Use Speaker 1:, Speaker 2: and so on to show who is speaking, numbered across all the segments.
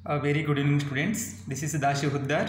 Speaker 1: A very good evening, students. This is Dashi Huddar.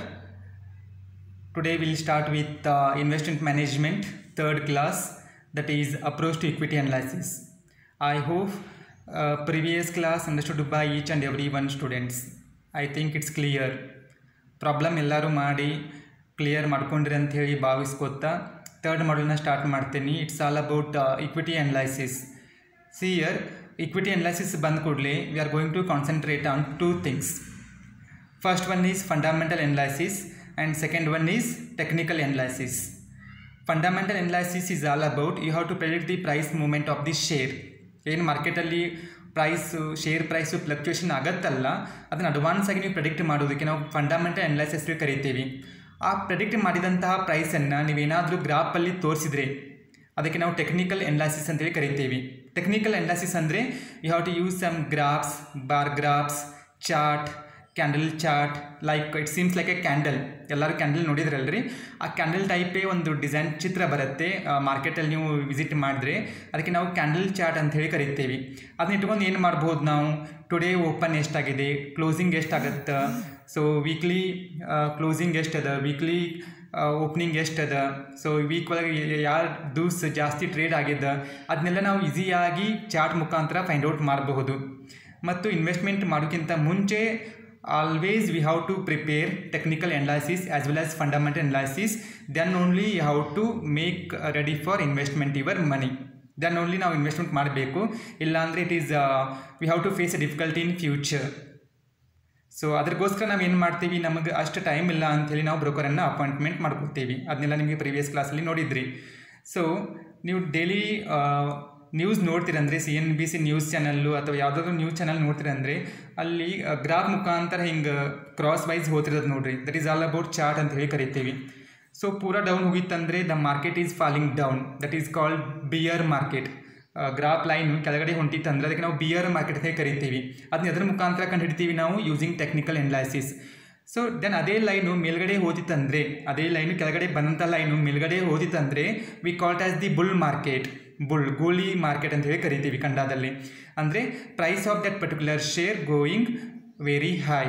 Speaker 1: Today we'll start with uh, investment management, third class, that is approach to equity analysis. I hope uh, previous class understood by each and every one students. I think it's clear. Problem ಎಲ್ಲರೂ ಮಾಡಿ clear ಮಾಡ್ಕೊಂಡ್ರಿ ಅಂತ ಹೇಳಿ ಭಾವಿಸ್ಕೊತಾ third ಮಾಡ್ಯೂಲ್ನ start ಮಾಡ್ತೀನಿ it's all about equity analysis see here equity analysis ಬಂದ ಕೂಡಲೇ we are going to concentrate on two things first one is fundamental analysis and second one is technical analysis fundamental analysis is all about you have to predict the price movement of the share ಏನು ಮಾರ್ಕೆಟಲ್ಲಿ price share price fluctuation ಆಗತ್ತಲ್ಲ ಅದನ್ನು advance ಆಗಿ ನೀವು predict ಮಾಡೋದಕ್ಕೆ ನಾವು fundamental analysis ಕರಿತೀವಿ ಆ ಪ್ರೆಡಿಕ್ಟ್ ಮಾಡಿದಂತಹ ಪ್ರೈಸನ್ನು ನೀವೇನಾದರೂ ಗ್ರಾಫಲ್ಲಿ ತೋರಿಸಿದ್ರೆ ಅದಕ್ಕೆ ನಾವು ಟೆಕ್ನಿಕಲ್ ಎನ್ಲಾಸಿಸ್ ಅಂತೇಳಿ ಕರಿತೀವಿ ಟೆಕ್ನಿಕಲ್ ಎನ್ಲಾಸಿಸ್ ಅಂದರೆ you have to use some graphs bar graphs chart candle chart like it seems like a candle ಎಲ್ಲರೂ ಕ್ಯಾಂಡಲ್ ನೋಡಿದ್ರಲ್ರಿ ಆ ಕ್ಯಾಂಡಲ್ ಟೈಪೇ ಒಂದು ಡಿಸೈನ್ ಚಿತ್ರ ಬರುತ್ತೆ ಮಾರ್ಕೆಟಲ್ಲಿ ನೀವು ವಿಸಿಟ್ ಮಾಡಿದ್ರೆ ಅದಕ್ಕೆ ನಾವು ಕ್ಯಾಂಡಲ್ ಚಾರ್ಟ್ ಅಂತ ಹೇಳಿ ಕರಿತೀವಿ ಅದನ್ನ ಇಟ್ಕೊಂಡು ಏನು ಮಾಡ್ಬೋದು ನಾವು ಟುಡೇ ಓಪನ್ ಎಷ್ಟಾಗಿದೆ ಕ್ಲೋಸಿಂಗ್ ಎಷ್ಟಾಗತ್ತೆ ಸೊ ವೀಕ್ಲಿ ಕ್ಲೋಸಿಂಗ್ ಎಷ್ಟದ ವೀಕ್ಲಿ ಓಪನಿಂಗ್ ಎಷ್ಟದ ಸೊ ವೀಕ್ ಒಳಗೆ ಯಾರು ದೂಸ್ ಜಾಸ್ತಿ ಟ್ರೇಡ್ ಆಗ್ಯದ ಅದನ್ನೆಲ್ಲ ನಾವು ಈಸಿಯಾಗಿ ಚಾರ್ಟ್ ಮುಖಾಂತರ ಫೈಂಡ್ ಔಟ್ ಮಾಡಬಹುದು ಮತ್ತು ಇನ್ವೆಸ್ಟ್ಮೆಂಟ್ ಮಾಡೋಕ್ಕಿಂತ ಮುಂಚೆ always we have to prepare technical analysis as well as fundamental analysis then only you have to make ready for investment your money then only ನಾವು ಇನ್ವೆಸ್ಟ್ಮೆಂಟ್ ಮಾಡಬೇಕು ಇಲ್ಲಾಂದರೆ it is we have to face a difficulty in future so ಅದಕ್ಕೋಸ್ಕರ ನಾವು ಏನು ಮಾಡ್ತೀವಿ ನಮಗೆ ಅಷ್ಟು time ಇಲ್ಲ ಅಂಥೇಳಿ ನಾವು ಬ್ರೋಕರನ್ನು ಅಪಾಯಿಂಟ್ಮೆಂಟ್ ಮಾಡ್ಕೊತೀವಿ ಅದನ್ನೆಲ್ಲ ನಿಮಗೆ ಪ್ರೀವಿಯಸ್ ಕ್ಲಾಸಲ್ಲಿ ನೋಡಿದ್ರಿ ಸೊ ನೀವು ಡೈಲಿ ನ್ಯೂಸ್ ನೋಡ್ತೀರಂದರೆ C N B C news channel ಅಥವಾ ಯಾವುದಾದ್ರೂ ನ್ಯೂಸ್ ಚಾನಲ್ ನೋಡ್ತೀರಂದರೆ ಅಲ್ಲಿ ಗ್ರಾಫ್ ಮುಖಾಂತರ ಹಿಂಗೆ ಕ್ರಾಸ್ ವೈಸ್ ಹೋಗ್ತಿರೋದು ನೋಡ್ರಿ that is all about chart ಅಂತ ಹೇಳಿ ಕರಿತೀವಿ ಸೊ ಪೂರಾ ಡೌನ್ ಹೋಗಿತ್ತಂದರೆ the market is falling down that is called bear market graph line ಕೆಳಗಡೆ ಹೊಂಟಿತ್ತಂದ್ರೆ ಅದಕ್ಕೆ ನಾವು ಬಿಯರ್ ಮಾರ್ಕೆಟ್ ಅಂತ ಕರಿತೀವಿ ಅದನ್ನ ಎದ್ರ ಮುಖಾಂತರ ಕಂಡು ಹಿಡಿತೀವಿ ನಾವು using technical analysis so then ಅದೇ ಲೈನು ಮೇಲ್ಗಡೆ ಹೋದಿತ್ತಂದರೆ ಅದೇ ಲೈನು ಕೆಳಗಡೆ ಬಂದಂಥ ಲೈನು ಮೇಲ್ಗಡೆ ಹೋದಿತ್ತಂದರೆ we called as the bull market bull ಗೋಲಿ ಮಾರ್ಕೆಟ್ ಅಂತ ಹೇಳಿ ಕರಿತೀವಿ ಕನ್ನಡದಲ್ಲಿ ಅಂದರೆ price of that particular share going very high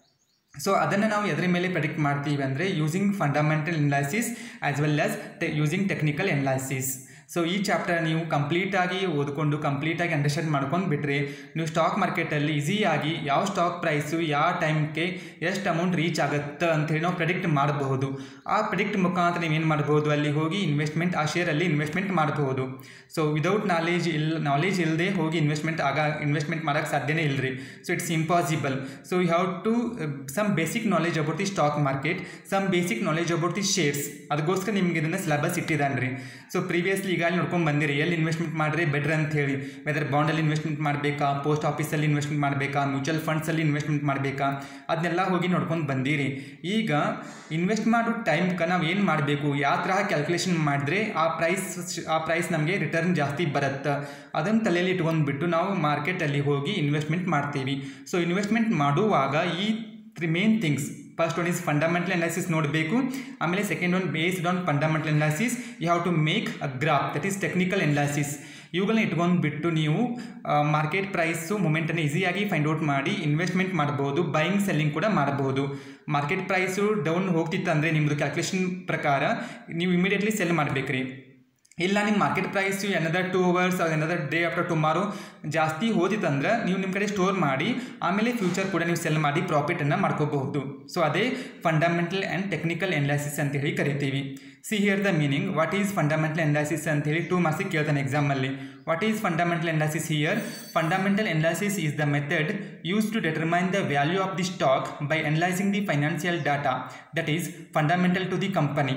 Speaker 1: so ಅದನ್ನು ನಾವು ಎದರ ಮೇಲೆ ಪ್ರೆಡಿಕ್ಟ್ ಮಾಡ್ತೀವಿ ಅಂದರೆ using fundamental analysis as well as ಟೆ ಯೂಸಿಂಗ್ ಟೆಕ್ನಿಕಲ್ ಎನಲೈಸಿಸ್ ಸೊ ಈ ಚಾಪ್ಟರ್ ನೀವು ಕಂಪ್ಲೀಟಾಗಿ ಓದ್ಕೊಂಡು ಕಂಪ್ಲೀಟಾಗಿ ಅಂಡರ್ಸ್ಟ್ಯಾಂಡ್ ಮಾಡ್ಕೊಂಡು ಬಿಟ್ಟರೆ ನೀವು ಸ್ಟಾಕ್ ಮಾರ್ಕೆಟಲ್ಲಿ ಈಸಿಯಾಗಿ ಯಾವ ಸ್ಟಾಕ್ ಪ್ರೈಸು ಯಾವ ಟೈಮ್ಗೆ ಎಷ್ಟು ಅಮೌಂಟ್ ರೀಚ್ ಆಗುತ್ತೆ ಅಂತೇಳಿ ನಾವು ಪ್ರೆಡಿಕ್ಟ್ ಮಾಡಬಹುದು ಆ ಪ್ರೆಡಿಕ್ಟ್ ಮುಖಾಂತರ ನೀವೇನು ಮಾಡ್ಬೋದು ಅಲ್ಲಿ ಹೋಗಿ ಇನ್ವೆಸ್ಟ್ಮೆಂಟ್ ಆ ಶೇರಲ್ಲಿ ಇನ್ವೆಸ್ಟ್ಮೆಂಟ್ ಮಾಡಬಹುದು ಸೊ ವಿದೌಟ್ ನಾಲೇಜ್ ಇಲ್ ನಾಲೇಜ್ ಇಲ್ಲದೆ ಹೋಗಿ ಇನ್ವೆಸ್ಟ್ಮೆಂಟ್ ಆಗ ಇನ್ವೆಸ್ಟ್ಮೆಂಟ್ ಮಾಡೋಕ್ಕೆ ಸಾಧ್ಯನೇ ಇಲ್ಲರಿ so it's impossible so you have to some basic knowledge about the stock market some basic knowledge about the shares ಅದಕ್ಕೋಸ್ಕರ ನಿಮ್ಗೆ ಇದನ್ನು ಸಿಲೆಬಸ್ ಇಟ್ಟಿದ್ದಾನೆ ರೀ ಸೊ ಪ್ರೀವಿಯಸ್ಲಿ ಈಗ ನೋಡ್ಕೊಂಡು ಬಂದಿರಿ ಎಲ್ಲಿ ಇನ್ವೆಸ್ಟ್ಮೆಂಟ್ ಮಾಡಿದ್ರೆ ಬೆಟ್ರ್ ಅಂತ ಹೇಳಿ ವೆದರ್ ಬಾಂಡಲ್ಲಿ ಇನ್ವೆಸ್ಟ್ಮೆಂಟ್ ಮಾಡಬೇಕಾ ಪೋಸ್ಟ್ ಆಫೀಸಲ್ಲಿ ಇನ್ವೆಸ್ಟ್ಮೆಂಟ್ ಮಾಡಬೇಕಾ ಮ್ಯೂಚುವಲ್ ಫಂಡ್ಸಲ್ಲಿ ಇನ್ವೆಸ್ಟ್ಮೆಂಟ್ ಮಾಡಬೇಕಾ ಅದನ್ನೆಲ್ಲ ಹೋಗಿ ನೋಡ್ಕೊಂಡು ಬಂದಿರಿ ಈಗ ಇನ್ವೆಸ್ಟ್ ಮಾಡೋ ಟೈಮ್ಗೆ ನಾವು ಏನು ಮಾಡಬೇಕು ಯಾವ ತರಹ ಕ್ಯಾಲ್ಕುಲೇಷನ್ ಮಾಡಿದ್ರೆ ಆ ಪ್ರೈಸ್ ಆ ಪ್ರೈಸ್ ನಮಗೆ ರಿಟರ್ನ್ ಜಾಸ್ತಿ ಬರುತ್ತೆ ಅದನ್ನು ತಲೆಯಲ್ಲಿ ಇಟ್ಕೊಂಡ್ಬಿಟ್ಟು ನಾವು ಮಾರ್ಕೆಟಲ್ಲಿ ಹೋಗಿ ಇನ್ವೆಸ್ಟ್ಮೆಂಟ್ ಮಾಡ್ತೀವಿ ಸೊ ಇನ್ವೆಸ್ಟ್ಮೆಂಟ್ ಮಾಡುವಾಗ ಈ three main things first one is fundamental analysis ನೋಡಬೇಕು ಆಮೇಲೆ second one based on fundamental analysis you have to make a graph that is technical analysis ಇವುಗಳನ್ನ ಇಟ್ಕೊಂಡ್ಬಿಟ್ಟು ನೀವು ಮಾರ್ಕೆಟ್ ಪ್ರೈಸು ಮೂಮೆಂಟನ್ನು ಈಸಿಯಾಗಿ ಫೈಂಡ್ ಔಟ್ ಮಾಡಿ ಇನ್ವೆಸ್ಟ್ಮೆಂಟ್ ಮಾಡ್ಬೋದು ಬೈಯಿಂಗ್ ಸೆಲ್ಲಿಂಗ್ ಕೂಡ ಮಾಡ್ಬೋದು ಮಾರ್ಕೆಟ್ ಪ್ರೈಸು ಡೌನ್ ಹೋಗ್ತಿತ್ತು ಅಂದರೆ ನಿಮ್ಮದು ಕ್ಯಾಲ್ಕುಲೇಷನ್ ಪ್ರಕಾರ ನೀವು ಇಮಿಡಿಯೇಟ್ಲಿ ಸೆಲ್ ಮಾಡಬೇಕ್ರಿ ಇಲ್ಲ ನಿಮ್ಮ market price another two hours another day after tomorrow ಜಾಸ್ತಿ ಹೋದಿತ್ತಂದ್ರೆ ನೀವು ನಿಮ್ಮ ಕಡೆ ಸ್ಟೋರ್ ಮಾಡಿ ಆಮೇಲೆ ಫ್ಯೂಚರ್ ಕೂಡ ನೀವು ಸೆಲ್ ಮಾಡಿ ಪ್ರಾಫಿಟನ್ನು ಮಾಡ್ಕೋಬಹುದು ಸೊ ಅದೇ ಫಂಡಮೆಂಟಲ್ ಆ್ಯಂಡ್ ಟೆಕ್ನಿಕಲ್ ಎನಲೈಸಿಸ್ ಅಂತ ಹೇಳಿ ಕರಿತೀವಿ see here the meaning what is fundamental analysis ಅಂತ ಹೇಳಿ ಟೂ ಮಾರ್ಕ್ಸಿಗೆ ಕೇಳ್ತಾನೆ ಎಕ್ಸಾಮಲ್ಲಿ what is fundamental analysis here fundamental analysis is the method use to determine the value of the stock by analysing the financial data that is fundamental to the company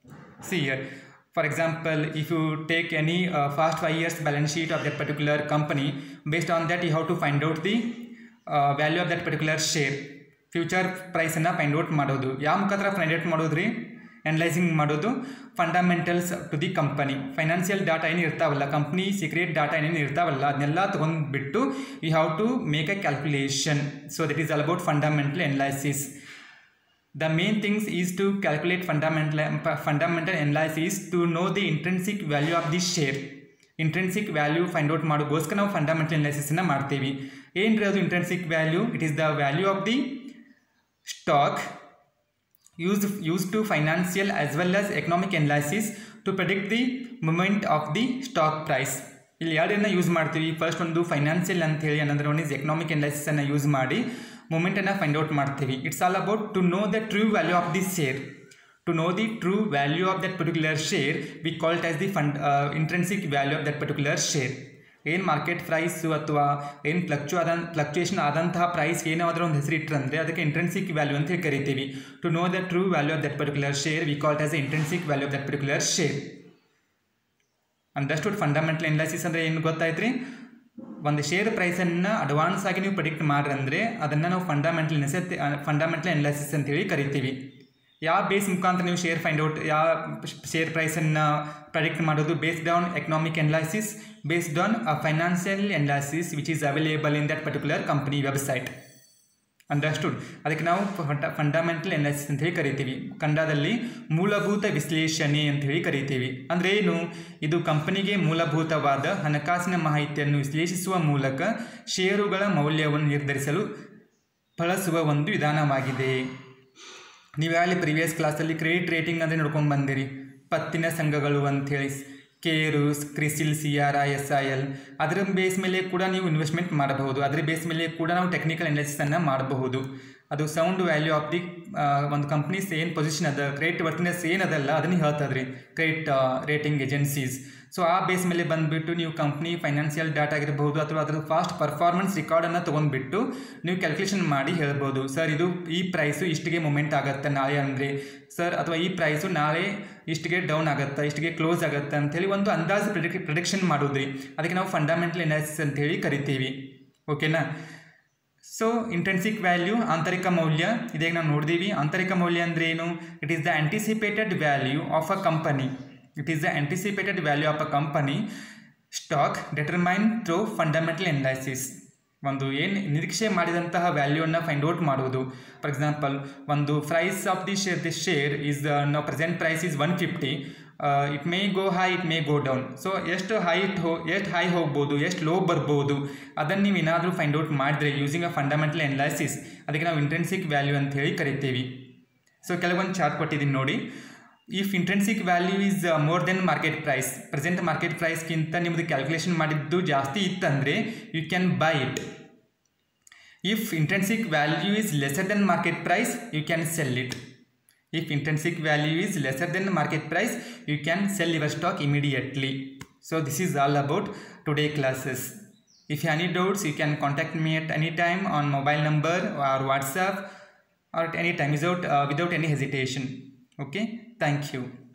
Speaker 1: see here For example, if you take any uh, fast five years balance sheet of that particular company, based on that you have to find out the uh, value of that particular share. Future ಪ್ರೈಸನ್ನು find out ಮಾಡೋದು ಯಾವ ಮುಖಾಂತರ find out ಮಾಡೋದು ರೀ analysing ಮಾಡೋದು fundamentals to the company financial data ಏನು ಇರ್ತಾವಲ್ಲ company secret data ಏನೇನು ಇರ್ತಾವಲ್ಲ ಅದನ್ನೆಲ್ಲ ತೊಗೊಂಡ್ಬಿಟ್ಟು you have to make a calculation so that is all about fundamental analysis The main things is to calculate fundamental fundamental analysis to know the intrinsic value of the share. Intrinsic value find out ಮಾಡೋಕ್ಕೋಸ್ಕರ ನಾವು fundamental ಅನಾಲಿಸಿಸನ್ನು ಮಾಡ್ತೀವಿ ಏನ್ರಿ ಅದು intrinsic value it is the value of the stock used used to financial as well as economic analysis to predict the movement of the stock price ಇಲ್ಲಿ ಎರಡನ್ನ use ಮಾಡ್ತೀವಿ first ಒಂದು ಫೈನಾನ್ಷಿಯಲ್ ಅಂತ ಹೇಳಿ ಅನ್ನೋದ್ರ ಒನ್ ಇಸ್ ಎಕನಾಮಿಕ್ ಅನಾಲಿಸಿಸನ್ನು use ಮಾಡಿ ಮೂಮೆಂಟನ್ನು ಫೈಂಡ್ ಔಟ್ ಮಾಡ್ತೀವಿ it's all about to know the true value of the share to know the true value of that particular share we called as the fund intrinsic value of that particular share ಏನು market price ಅಥವಾ ಏನು ಫ್ಲಕ್ಚು ಆದ fluctuation ಆದಂತಹ price ಏನಾದರೂ ಒಂದು ಹೆಸರು ಇಟ್ಟರಂದರೆ ಅದಕ್ಕೆ intrinsic value ಅಂತ ಹೇಳಿ ಕರಿತೀವಿ to know the true value of that particular share we called as intrinsic value of that particular share understood fundamental analysis ಅಂದರೆ ಏನು ಗೊತ್ತಾಯ್ತು ರೀ ಒಂದು ಶೇರ್ ಪ್ರೈಸನ್ನು ಅಡ್ವಾನ್ಸ್ ಆಗಿ ನೀವು ಪ್ರಿಡಿಕ್ಟ್ ಮಾಡ್ರಂದರೆ ಅದನ್ನು ನಾವು ಫಂಡಮೆಂಟಲ್ ಎನಲಿಸಿಸ್ ಫಂಡಮೆಂಟಲ್ ಎನಾಲಿಸಿಸ್ ಅಂತೇಳಿ ಕರಿತೀವಿ ಯಾವ ಬೇಸ್ ಮುಖಾಂತರ ನೀವು ಶೇರ್ ಫೈಂಡ್ ಔಟ್ ಯಾವ ಶೇರ್ ಪ್ರೈಸನ್ನು ಪ್ರೆಡಿಕ್ಟ್ ಮಾಡೋದು based on economic analysis based on a financial analysis which is available in that particular company website understood ಅದಕ್ಕೆ ನಾವು ಫಂಡ ಫಂಡಮೆಂಟಲ್ ಎನಾಲಿಸಿಸ್ ಅಂತ ಹೇಳಿ ಕರಿತೀವಿ ಕನ್ನಡದಲ್ಲಿ ಮೂಲಭೂತ ವಿಶ್ಲೇಷಣೆ ಅಂತ ಹೇಳಿ ಕರಿತೀವಿ ಅಂದರೆ ಏನು ಇದು ಕಂಪನಿಗೆ ಮೂಲಭೂತವಾದ ಹಣಕಾಸಿನ ಮಾಹಿತಿಯನ್ನು ವಿಶ್ಲೇಷಿಸುವ ಮೂಲಕ ಷೇರುಗಳ ಮೌಲ್ಯವನ್ನು ನಿರ್ಧರಿಸಲು ಬಳಸುವ ಒಂದು ವಿಧಾನವಾಗಿದೆ ನೀವು ಯಾರಲ್ಲಿ ಪ್ರಿವಿಯಸ್ ಕ್ಲಾಸಲ್ಲಿ ಕ್ರೆಡಿಟ್ ರೇಟಿಂಗ್ ಅಂದರೆ ನೋಡ್ಕೊಂಡು ಬಂದಿರಿ ಪತ್ತಿನ ಸಂಘಗಳು ಅಂಥೇಳಿ care CRISIL C R I S I L ಅದರ ಬೇಸ್ ಮೇಲೆ ಕೂಡ ನೀವು ಇನ್ವೆಸ್ಟ್ಮೆಂಟ್ ಮಾಡಬಹುದು ಅದರ ಬೇಸ್ ಮೇಲೆ ಕೂಡ ನಾವು ಟೆಕ್ನಿಕಲ್ ಅನಾಲಿಸಿಸನ್ನು ಮಾಡಬಹುದು ಅದು ಸೌಂಡ್ ವ್ಯಾಲ್ಯೂ ಆಫ್ ದಿ ಒಂದು ಕಂಪ್ನೀಸ್ ಏನು ಪೊಸಿಷನ್ ಅದ ಕ್ರೆಡಿಟ್ ವರ್ತಿನೆಸ್ ಏನದಲ್ಲ ಅದನ್ನು ಹೇಳ್ತದೆ ರೀ ಕ್ರೆಡಿಟ್ ರೇಟಿಂಗ್ ಏಜೆನ್ಸೀಸ್ ಸೊ ಆ ಬೇಸ್ ಮೇಲೆ ಬಂದುಬಿಟ್ಟು ನೀವು ಕಂಪ್ನಿ ಫೈನಾನ್ಷಿಯಲ್ ಡಾಟಾ ಆಗಿರಬಹುದು ಅಥವಾ ಅದರ ಫಾಸ್ಟ್ ಪರ್ಫಾರ್ಮೆನ್ಸ್ ರೆಕಾರ್ಡನ್ನು ತೊಗೊಂಡ್ಬಿಟ್ಟು ನೀವು ಕ್ಯಾಲ್ಕುಲೇಷನ್ ಮಾಡಿ ಹೇಳ್ಬೋದು ಸರ್ ಇದು ಈ ಪ್ರೈಸು ಇಷ್ಟಿಗೆ ಮೂಮೆಂಟ್ ಆಗುತ್ತೆ ನಾಳೆ ಅಂದರೆ ಸರ್ ಅಥವಾ ಈ ಪ್ರೈಸು ನಾಳೆ ಇಷ್ಟಿಗೆ ಡೌನ್ ಆಗುತ್ತೆ ಇಷ್ಟಿಗೆ ಕ್ಲೋಸ್ ಆಗುತ್ತೆ ಅಂಥೇಳಿ ಒಂದು ಅಂದಾಜು ಪ್ರಿಡಿಕ್ ಪ್ರಿಡಿಕ್ಷನ್ ಮಾಡೋದ್ರಿ ಅದಕ್ಕೆ ನಾವು ಫಂಡಮೆಂಟಲ್ ಎನಾಲಿಸಿಸ್ ಅಂತೇಳಿ ಕರಿತೀವಿ ಓಕೆನಾ ಸೊ ಇಂಟೆನ್ಸಿಕ್ ವ್ಯಾಲ್ಯೂ ಆಂತರಿಕ ಮೌಲ್ಯ ಇದಾಗ ನಾವು ನೋಡಿದೀವಿ ಆಂತರಿಕ ಮೌಲ್ಯ ಅಂದರೆ ಏನು it is the anticipated value of a company it is the anticipated value of a company stock determine through fundamental analysis ಒಂದು ಏನು ನಿರೀಕ್ಷೆ ಮಾಡಿದಂತಹ ವ್ಯಾಲ್ಯೂವನ್ನು ಫೈಂಡ್ ಔಟ್ ಮಾಡುವುದು ಫಾರ್ ಎಕ್ಸಾಂಪಲ್ ಒಂದು price of the share the share is ನಾವು present price is one fifty it may go high it may go down so ಎಷ್ಟು height ಹೋ ಎಷ್ಟು ಹೈ ಹೋಗ್ಬೋದು ಎಷ್ಟು ಲೋ ಬರ್ಬೋದು ಅದನ್ನು ನೀವು ಏನಾದರೂ ಫೈಂಡ್ ಔಟ್ ಮಾಡಿದ್ರೆ ಯೂಸಿಂಗ್ ಅ ಫಂಡಮೆಂಟಲ್ ಎನಾಲಿಸಿಸ್ ಅದಕ್ಕೆ ನಾವು ಇಂಟೆನ್ಸಿಕ್ ವ್ಯಾಲ್ಯೂ ಅಂತ ಹೇಳಿ ಕರಿತೀವಿ ಸೊ ಕೆಲವೊಂದು ಚಾರ್ಟ್ ಕೊಟ್ಟಿದ್ದೀನಿ ನೋಡಿ if intrinsic value is more then market price present market ಪ್ರೈಸ್ಗಿಂತ ನಿಮ್ಮದು ಕ್ಯಾಲ್ಕುಲೇಷನ್ ಮಾಡಿದ್ದು ಜಾಸ್ತಿ ಇತ್ತಂದರೆ you can buy it if intrinsic value is lesser then market price you can sell it if intrinsic value is lesser than the market price you can sell your stock immediately so this is all about today classes if you have any doubts you can contact me at any time on mobile number or whatsapp or at any time without uh, without any hesitation okay thank you